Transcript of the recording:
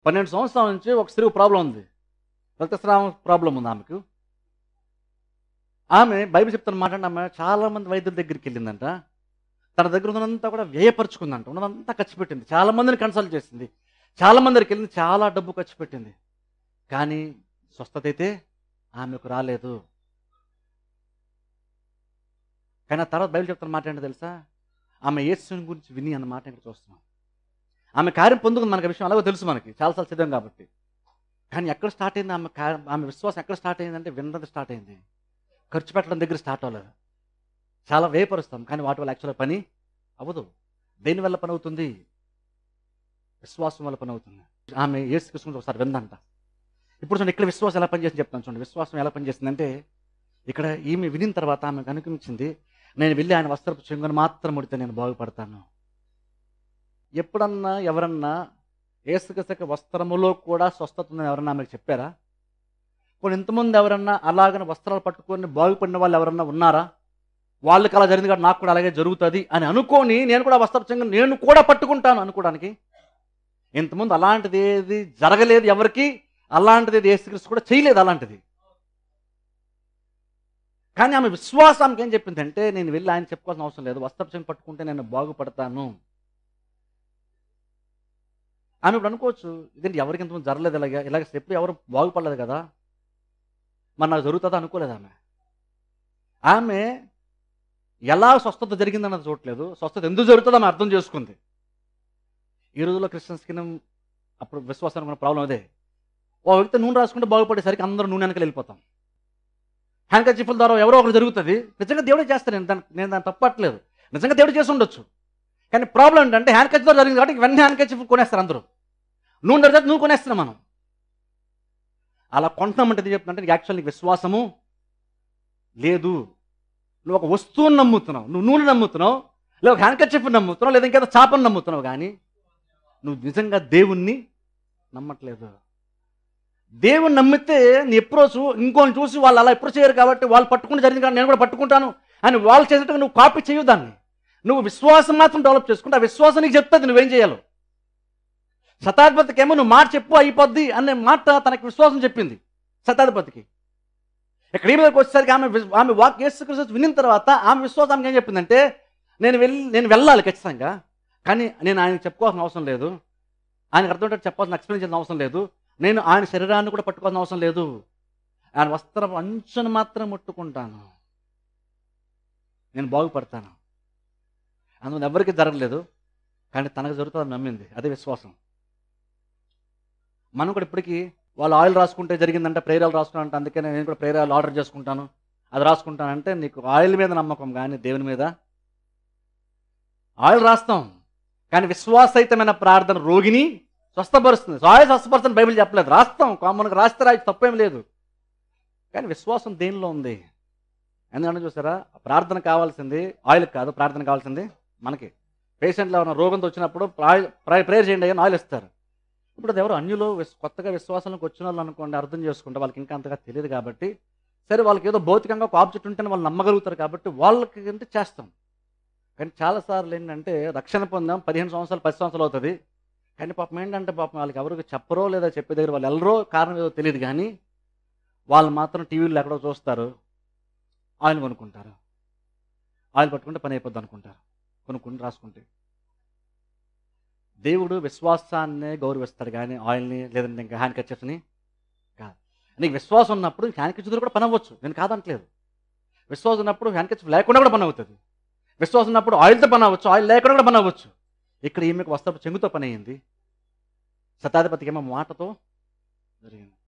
పన్నెండు సంవత్సరాల నుంచి ఒక స్త్రీ ప్రాబ్లం ఉంది రక్తస్రావం ప్రాబ్లం ఉంది ఆమెకు ఆమె బైబిల్ చెప్తున్న మాట ఆమె చాలా మంది వైద్యుల దగ్గరికి వెళ్ళిందంట తన దగ్గర ఉన్నదంతా కూడా వ్యయపరుచుకుందంట ఉన్నదంతా ఖర్చు పెట్టింది చాలా మందిని కన్సల్ట్ చేసింది చాలా మంది దగ్గరికి వెళ్ళింది చాలా డబ్బు ఖర్చు పెట్టింది కానీ స్వస్థత అయితే ఆమెకు రాలేదు కానీ ఆ తర్వాత బైబిల్ చెప్తున్న మాట ఏంటో తెలుసా ఆమె యేసుని గురించి విని అన్న మాట ఇక్కడ చూస్తున్నాం ఆమె కార్యం పొందుకుంది మనకి ఆ విషయం అలాగో తెలుసు మనకి చాలాసార్లు చదివాం కాబట్టి కానీ ఎక్కడ స్టార్ట్ అయింది ఆమె కార్యం ఆమె విశ్వాసం ఎక్కడ స్టార్ట్ అయిందంటే విన్నది స్టార్ట్ అయింది ఖర్చు పెట్టడం దగ్గర స్టార్ట్ అవ్వలేదు చాలా వేపరుస్తాం కానీ వాటి వల్ల యాక్చువల్గా పని అవ్వదు దేని వల్ల పని అవుతుంది విశ్వాసం వల్ల పని అవుతుంది ఆమె ఏసు కృష్ణ ఒకసారి విందంట ఇప్పుడు చూడండి ఇక్కడ విశ్వాసం ఎలా పనిచేసింది చెప్తాను చూడండి విశ్వాసం ఎలా పనిచేసిందంటే ఇక్కడ ఈమె వినిన తర్వాత ఆమె కనిపించింది నేను వెళ్ళి ఆయన వస్త్రపు చెంగును మాత్రం ముడితే నేను బాగుపడతాను ఎప్పుడన్నా ఎవరన్నా ఏసుకసక వస్త్రములో కూడా స్వస్థత ఉందని ఎవరన్నా ఆమెకు చెప్పారా ఇప్పుడు ఇంతమంది ఎవరన్నా అలాగన వస్త్రాలు పట్టుకొని బాగుపడిన వాళ్ళు ఎవరన్నా ఉన్నారా వాళ్ళకి అలా జరిగింది కాబట్టి నాకు కూడా అలాగే జరుగుతుంది అని అనుకొని నేను కూడా వస్త్రపు చెంగు నేను కూడా పట్టుకుంటాను అనుకోవడానికి ఇంతకుముందు అలాంటిది ఏది జరగలేదు ఎవరికి అలాంటిది ఏది ఏసుక్రీస్తు కూడా చేయలేదు అలాంటిది కానీ ఆమె విశ్వాసానికి ఏం చెప్పిందంటే నేను వెళ్ళి ఆయన చెప్పుకోవాల్సిన అవసరం లేదు వస్త్రపు చెంగు పట్టుకుంటే నేను బాగుపడతాను ఆమె ఇప్పుడు అనుకోవచ్చు ఇదేంటి ఎవరికి ఇంతమంది జరగలేదు ఇలాగ ఇలాగ ఎప్పుడు ఎవరు బాగుపడలేదు కదా మరి నాకు జరుగుతుందా అనుకోలేదు ఆమె ఆమె ఎలా స్వస్థత జరిగిందన్నది చూడట్లేదు స్వస్థత ఎందుకు జరుగుతుందో ఆమె అర్థం చేసుకుంది ఈ రోజుల్లో క్రిస్టియన్స్కి అప్పుడు విశ్వాసానికి ఉన్న ప్రాబ్లం అదే ఓ వ్యక్తి నూనె రాసుకుంటే బాగుపడేసరికి అందరూ నూనె వెనకాల వెళ్ళిపోతాం హ్యాండ్ కచ్చిఫుల ద్వారా ఎవరో ఒకరు జరుగుతుంది నిజంగా దేవుడే చేస్తాను నేను దాన్ని నేను దాన్ని తప్పట్లేదు నిజంగా దేవుడు చేసి ఉండొచ్చు కానీ ప్రాబ్లం ఏంటంటే హ్యాండ్ కచ్ ద్వారా జరిగింది కాబట్టి వెంటనే హ్యాండ్ కచ్చిఫ్ కొనేస్తారు అందరూ నూనె దొరికితే నువ్వు కొనేస్తున్నాం మనం అలా కొంటున్నామంటే ఇది చెప్తుందంటే యాక్చువల్ నీకు విశ్వాసము లేదు నువ్వు ఒక వస్తువుని నమ్ముతున్నావు నువ్వు నూనె నమ్ముతున్నావు లేదా ఒక హ్యాండ్ కచ్చిఫ్ నమ్ముతున్నావు లేదా ఇంకేదో చాపను నమ్ముతున్నావు కానీ నువ్వు నిజంగా దేవుణ్ణి నమ్మట్లేదు దేవుని నమ్మితే నీ ఎప్పుడో చూ ఇంకోని చూసి వాళ్ళు అలా ఎప్పుడు చేయరు కాబట్టి వాళ్ళు పట్టుకుని జరిగింది కాబట్టి నేను కూడా పట్టుకుంటాను అని వాళ్ళు చేసేట్టుగా నువ్వు కాపీ చేయు దాన్ని నువ్వు విశ్వాసం మాత్రం డెవలప్ చేసుకుంటే ఆ విశ్వాసం నీకు చెప్తుంది నువ్వేం చేయాలో శతాధిపతికి ఏమో నువ్వు మాట చెప్పు అయిపోద్ది అనే మాట తనకి విశ్వాసం చెప్పింది శతాధిపతికి ఇక్కడ ఈ మీదకి వచ్చేసరికి ఆమె విస్- ఆమె వాక్ యేసుక్రీస్తు వినిన తర్వాత ఆమె విశ్వాసానికి ఏం చెప్పిందంటే నేను వెళ్ళి నేను వెళ్ళాలి ఖచ్చితంగా కానీ నేను ఆయనకి చెప్పుకోవాల్సిన అవసరం లేదు ఆయనకు అర్థమయ్యేటట్టు చెప్పాల్సిన ఎక్స్ప్లెయిన్ చేయాల్సిన అవసరం లేదు నేను ఆయన శరీరాన్ని కూడా పట్టుకోవాల్సిన అవసరం లేదు ఆయన వస్త్రం అంచును మాత్రం ముట్టుకుంటాను నేను బాగుపడతాను అందువల్ల ఎవరికి జరగలేదు కానీ తనకు జరుగుతుందని నమ్మింది అదే విశ్వాసం మనం కూడా ఇప్పటికీ వాళ్ళు ఆయిల్ రాసుకుంటే జరిగిందంటే ప్రేరాలు రాసుకున్నానంటే అందుకే నేను కూడా ప్రేరాలు ఆర్డర్ చేసుకుంటాను అది రాసుకుంటానంటే నీకు ఆయిల్ మీద నమ్మకం కానీ దేవుని మీద ఆయిల్ రాస్తాం కానీ విశ్వాసహితమైన ప్రార్థన రోగిని స్వస్థపరుస్తుంది ఆయిల్ స్వస్థపరుస్తుంది బైబిల్ చెప్పలేదు రాస్తాం కామన్గా రాస్తే రాయి తప్పేం లేదు కానీ విశ్వాసం దేనిలో ఉంది ఎందుకంటే చూసారా ప్రార్థన కావాల్సింది ఆయిల్ కాదు ప్రార్థన కావాల్సింది మనకి పేషెంట్లో ఉన్న రోగంతో వచ్చినప్పుడు ఆయిల్ ప్రేయర్ చేయండి అని ఆయిల్ ఇస్తారు ఇప్పుడు అది ఎవరు అన్యులు విస్- కొత్తగా విశ్వాసంలోకి వచ్చిన వాళ్ళు అనుకోండి అర్థం చేసుకుంటే వాళ్ళకి ఇంకా అంతగా తెలియదు కాబట్టి సరే వాళ్ళకి ఏదో భౌతికంగా ఒక ఆబ్జెక్ట్ ఉంటేనే వాళ్ళు నమ్మగలుగుతారు కాబట్టి వాళ్ళకి అంటే చేస్తాం కానీ చాలాసార్లు ఏంటంటే రక్షణ పొందాం పదిహేను సంవత్సరాలు పది సంవత్సరాలు అవుతుంది కానీ పాపం ఏంటంటే పాపం వాళ్ళకి ఎవరికి చెప్పరో లేదా చెప్పే దగ్గర వాళ్ళు వెళ్ళరో కారణం ఏదో తెలియదు కానీ వాళ్ళు మాత్రం టీవీలో ఎక్కడో చూస్తారు ఆయిల్ కొనుక్కుంటారు ఆయిల్ పట్టుకుంటే పని అయిపోద్ది అనుకుంటారు కొనుక్కుంటే రాసుకుంటే దేవుడు విశ్వాసాన్నే గౌరవిస్తాడు కానీ ఆయిల్ని లేదంటే ఇంకా హ్యాండ్ కచ్చని కాదు నీకు విశ్వాసం ఉన్నప్పుడు హ్యాండ్ కచ్చర్ కూడా పని అవ్వచ్చు నేను కాదంటలేదు విశ్వాసం ఉన్నప్పుడు హ్యాండ్ కచ్చర్ లేకుండా కూడా పని అవుతుంది విశ్వాసం ఉన్నప్పుడు ఆయిల్తో పని అవ్వచ్చు ఆయిల్ లేకుండా కూడా పని అవ్వచ్చు ఇక్కడ ఈమెకు వస్త్రపు చెంగుతో పని అయింది శతాధిపతికి ఏమో మాటతో జరిగింది